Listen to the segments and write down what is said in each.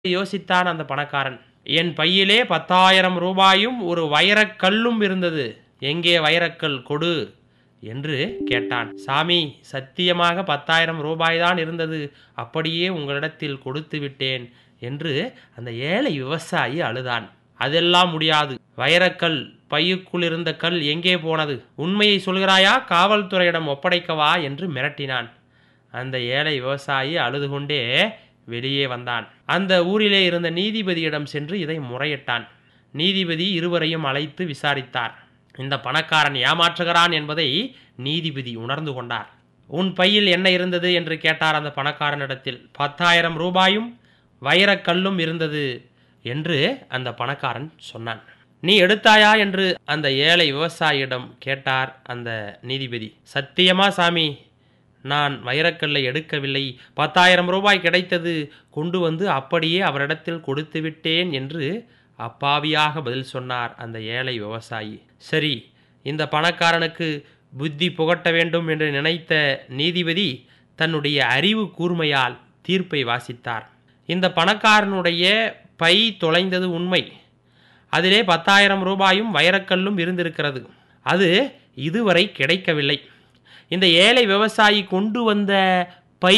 யோசித்தான் அந்த பணக்காரன் என் பையிலே பத்தாயிரம் ரூபாயும் ஒரு வைரக்கல்லும் இருந்தது எங்கே வைரக்கல் கொடு என்று கேட்டான் சாமி சத்தியமாக பத்தாயிரம் ரூபாய்தான் இருந்தது அப்படியே உங்களிடத்தில் கொடுத்து விட்டேன் என்று அந்த ஏழை விவசாயி அழுதான் அதெல்லாம் முடியாது வைரக்கல் பையுக்குள் இருந்த கல் எங்கே போனது உண்மையை சொல்கிறாயா காவல்துறையிடம் ஒப்படைக்கவா என்று மிரட்டினான் அந்த ஏழை விவசாயி அழுது கொண்டே வெளியே வந்தான் அந்த ஊரிலே இருந்த நீதிபதியிடம் சென்று இதை முறையிட்டான் நீதிபதி இருவரையும் அழைத்து விசாரித்தார் இந்த பணக்காரன் ஏமாற்றுகிறான் என்பதை நீதிபதி உணர்ந்து கொண்டார் உன் பையில் என்ன இருந்தது என்று கேட்டார் அந்த பணக்காரனிடத்தில் பத்தாயிரம் ரூபாயும் வைரக்கல்லும் இருந்தது என்று அந்த பணக்காரன் சொன்னான் நீ எடுத்தாயா என்று அந்த ஏழை விவசாயியிடம் கேட்டார் அந்த நீதிபதி சத்தியமா சாமி நான் வைரக்கல்லை எடுக்கவில்லை பத்தாயிரம் ரூபாய் கிடைத்தது கொண்டு வந்து அப்படியே அவரிடத்தில் கொடுத்து விட்டேன் என்று அப்பாவியாக பதில் சொன்னார் அந்த ஏழை விவசாயி சரி இந்த பணக்காரனுக்கு புத்தி புகட்ட வேண்டும் என்று நினைத்த நீதிபதி தன்னுடைய அறிவு கூர்மையால் தீர்ப்பை வாசித்தார் இந்த பணக்காரனுடைய பை தொலைந்தது உண்மை அதிலே பத்தாயிரம் ரூபாயும் வைரக்கல்லும் இருந்திருக்கிறது அது இதுவரை கிடைக்கவில்லை இந்த ஏழை விவசாயி கொண்டு வந்த பை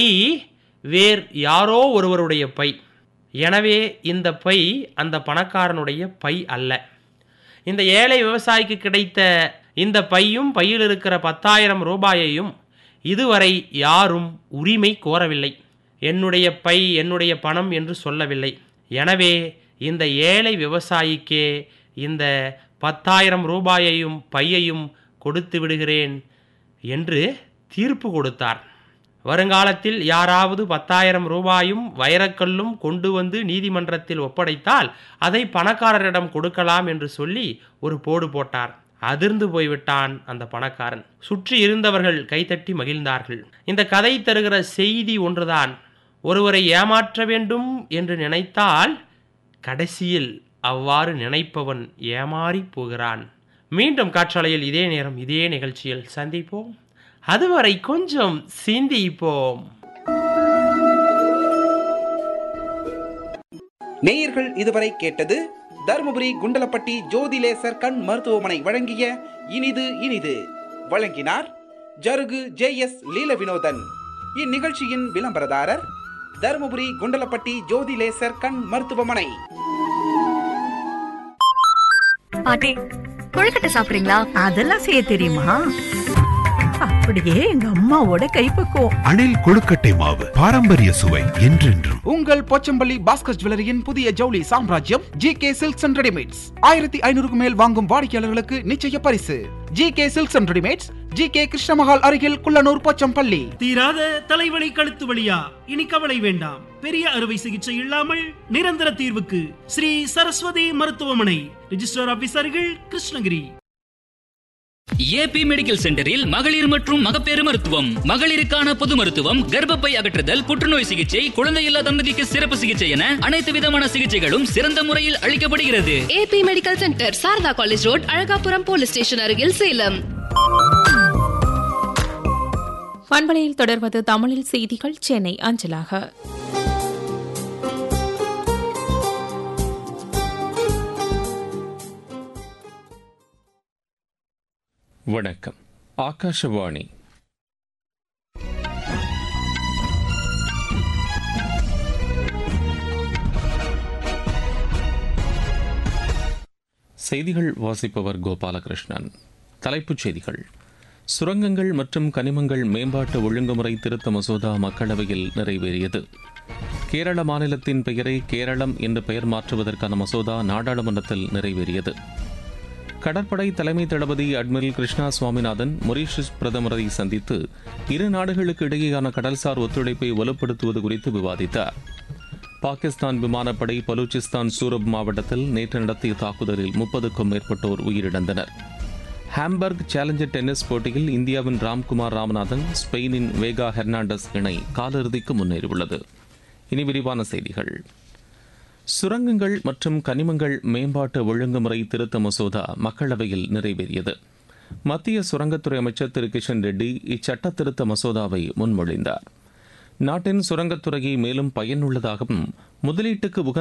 வேர் யாரோ ஒருவருடைய பை எனவே இந்த பை அந்த பணக்காரனுடைய பை அல்ல இந்த ஏழை விவசாயிக்கு கிடைத்த இந்த பையும் பையில் இருக்கிற பத்தாயிரம் ரூபாயையும் இதுவரை யாரும் உரிமை கோரவில்லை என்னுடைய பை என்னுடைய பணம் என்று சொல்லவில்லை எனவே இந்த ஏழை விவசாயிக்கே இந்த பத்தாயிரம் ரூபாயையும் பையையும் கொடுத்து விடுகிறேன் என்று தீர்ப்பு கொடுத்தார் வருங்காலத்தில் யாராவது பத்தாயிரம் ரூபாயும் வைரக்கல்லும் கொண்டு வந்து நீதிமன்றத்தில் ஒப்படைத்தால் அதை பணக்காரரிடம் கொடுக்கலாம் என்று சொல்லி ஒரு போடு போட்டார் அதிர்ந்து போய்விட்டான் அந்த பணக்காரன் சுற்றி இருந்தவர்கள் கைத்தட்டி மகிழ்ந்தார்கள் இந்த கதை தருகிற செய்தி ஒன்றுதான் ஒருவரை ஏமாற்ற வேண்டும் என்று நினைத்தால் கடைசியில் அவ்வாறு நினைப்பவன் ஏமாறி போகிறான் மீண்டும் காற்றாலையில் இதே நேரம் இதே நிகழ்ச்சியில் சந்திப்போம் அதுவரை கொஞ்சம் சிந்திப்போம் நேயர்கள் இதுவரை கேட்டது தருமபுரி குண்டலப்பட்டி ஜோதிலேசர் கண் மருத்துவமனை வழங்கிய இனிது இனிது வழங்கினார் ஜருகு ஜே எஸ் லீல வினோதன் இந்நிகழ்ச்சியின் விளம்பரதாரர் தருமபுரி குண்டலப்பட்டி ஜோதிலேசர் கண் மருத்துவமனை பாட்டி கொழுக்கட்டை சாப்பிடுறீங்களா அதெல்லாம் செய்ய தெரியுமா அப்படியே எங்க அம்மாவோட கைப்பக்குவம் அணில் கொழுக்கட்டை மாவு பாரம்பரிய சுவை என்றென்றும் உங்கள் போச்சம்பள்ளி பாஸ்கர் ஜுவல்லரியின் புதிய ஜவுளி சாம்ராஜ்யம் G K silks and readymades ஆயிரத்தி ஐநூறுக்கு மேல் வாங்கும் வாடிக்கையாளர்களுக்கு நிச்சய பரிசு G K silks and readymades G K Krishnamahal அருகில் குள்ளனூர் போச்சம்பள்ளி தீராத தலைவலி கழுத்து வலியா இனி கவலை வேண்டாம் பெரிய அறுவை சிகிச்சை இல்லாமல் நிரந்தர தீர்வுக்கு ஸ்ரீ சரஸ்வதி மருத்துவமனை ரிஜிஸ்டர் ஆபீசர்கள் கிருஷ்ணகிரி ஏபி மெடிக்கல் சென்டரில் மகளிர் மற்றும் மகப்பேறு மருத்துவம் மகளிருக்கான பொது மருத்துவம் கர்ப்பப்பை அகற்றுதல் புற்றுநோய் சிகிச்சை குழந்தையில்லா தம்பதிக்கு சிறப்பு சிகிச்சை என அனைத்து விதமான சிகிச்சைகளும் சிறந்த முறையில் அளிக்கப்படுகிறது AP medical centre Sharada college road Azhagapuram police station அருகில் சேலம் பண்பலையில் தொடர்வது தமிழில் செய்திகள் சென்னை அஞ்சலாக வணக்கம் ஆகாஷவாணி செய்திகள் வாசிப்பவர் கோபாலகிருஷ்ணன் தலைப்புச் செய்திகள் சுரங்கங்கள் மற்றும் கனிமங்கள் மேம்பாட்டு ஒழுங்குமுறை திருத்த மசோதா மக்களவையில் நிறைவேறியது கேரள மாநிலத்தின் பெயரை கேரளம் என்று பெயர் மாற்றுவதற்கான மசோதா நாடாளுமன்றத்தில் நிறைவேறியது கடற்படை தலைமை தளபதி அட்மிரல் கிருஷ்ணா சுவாமிநாதன் மொரீஷியஸ் பிரதமரை சந்தித்து இரு நாடுகளுக்கு இடையேயான கடல்சார் ஒத்துழைப்பை வலுப்படுத்துவது குறித்து விவாதித்தார் பாகிஸ்தான் விமானப்படை பலூச்சிஸ்தான் சூரப் மாவட்டத்தில் நேற்று நடத்திய தாக்குதலில் முப்பதுக்கும் மேற்பட்டோர் உயிரிழந்தனர் ஹாம்பர்க் சேலஞ்சர் டென்னிஸ் போட்டியில் இந்தியாவின் ராம்குமார் ராமநாதன் ஸ்பெயினின் வேகா ஹெர்னாண்டஸ் இணை காலிறுதிக்கு முன்னேறியுள்ளது இனி விரிவான செய்திகள் சுரங்கங்கள் மற்றும் கனிமங்கள் மேம்பாட்டு ஒழுங்குமுறை திருத்த மசோதா மக்களவையில் நிறைவேறியது மத்திய சுரங்கத்துறை அமைச்சர் திரு கிஷன் ரெட்டி இச்சட்ட திருத்த மசோதாவை முன்மொழிந்தார் நாட்டின் சுரங்கத்துறையை மேலும் பயனுள்ளதாகவும் முதலீட்டுக்கு உகந்த